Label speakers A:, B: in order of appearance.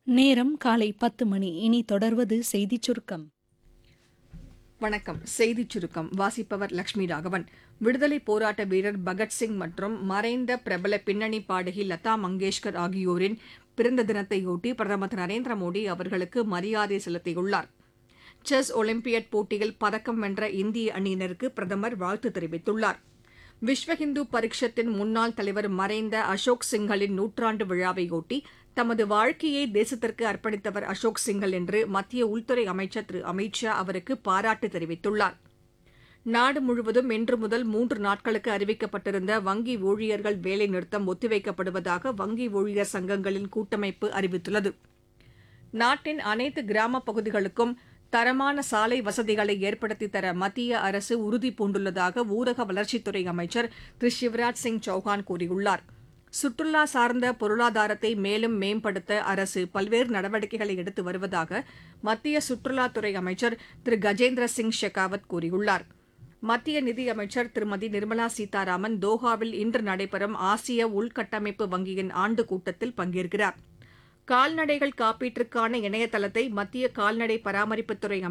A: நேரம் காலை பத்து மணி இனி தொடர்வது செய்திச் சுருக்கம்
B: வணக்கம் செய்திச் சுருக்கம் வாசிப்பவர் லட்சுமி ராகவன் விடுதலைப் போராட்ட வீரர் பகத்சிங் மற்றும் மறைந்த பிரபல பின்னணி பாடகி லதா மங்கேஷ்கர் ஆகியோரின் பிறந்த தினத்தையொட்டி பிரதமர் திரு நரேந்திர மோடி அவர்களுக்கு மரியாதை செலுத்தியுள்ளார் செஸ் ஒலிம்பியட் போட்டியில் பதக்கம் வென்ற இந்திய அணியினருக்கு பிரதமர் வாழ்த்து தெரிவித்துள்ளார் விஸ்வ இந்து பரிஷத்தின் முன்னாள் தலைவர் மறைந்த அசோக் சிங்கலின் நூற்றாண்டு விழாவையொட்டி தமது வாழ்க்கையை தேசத்திற்கு அர்ப்பணித்தவர் அசோக் சிங்கல் என்று மத்திய உள்துறை அமைச்சர் திரு அமித் ஷா அவருக்கு பாராட்டு தெரிவித்துள்ளார் நாடு முழுவதும் இன்று முதல் மூன்று நாட்களுக்கு அறிவிக்கப்பட்டிருந்த வங்கி ஊழியர்கள் வேலைநிறுத்தம் ஒத்திவைக்கப்படுவதாக வங்கி ஊழியர் சங்கங்களின் கூட்டமைப்பு அறிவித்துள்ளது நாட்டின் அனைத்து கிராமப் பகுதிகளுக்கும் தரமான சாலை வசதிகளை ஏற்படுத்தித் தர மத்திய அரசு உறுதி பூண்டுள்ளதாக ஊரக வளர்ச்சித்துறை அமைச்சர் திரு சிவராஜ் சிங் சௌஹான் கூறியுள்ளார் சுற்றுலா சார்ந்த பொருளாதாரத்தை மேலும் மேம்படுத்த அரசு பல்வேறு நடவடிக்கைகளை எடுத்து வருவதாக மத்திய சுற்றுலாத்துறை அமைச்சர் திரு கஜேந்திர சிங் ஷெகாவத் கூறியுள்ளார் மத்திய நிதியமைச்சர் திருமதி நிர்மலா சீதாராமன் தோஹாவில் இன்று நடைபெறும் ஆசிய உள்கட்டமைப்பு வங்கியின் ஆண்டு கூட்டத்தில் பங்கேற்கிறார் கால்நடைகள் காப்பீட்டிற்கான இணையதளத்தை மத்திய கால்நடை பராமரிப்புத்துறை